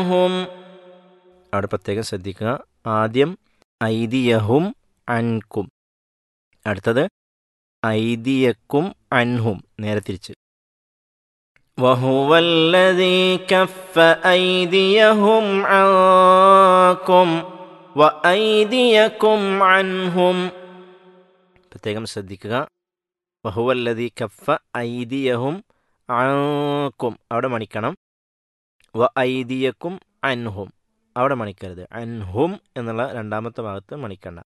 عنهم അവിടെ പ്രത്യേകം ശ്രദ്ധിക്കുക ആദ്യം ഐദിയഹും അൻകും അടുത്തത് ഐദിയക്കും അൻഹും നേരെ തിരിച്ച് وهو الذي كف أيديهم عنكم وأيديكم عنهم പ്രത്യേകം ശ്രദ്ധിക്കുക വഹുവല്ലതി കഫ ഐദിയഹും അൻകും അവിടെ മണിക്കണം വ ഐദിയക്കും അൻഹും അവിടെ മണിക്കരുത് അൻഹും എന്നുള്ള രണ്ടാമത്തെ ഭാഗത്ത് മണിക്കണ്ട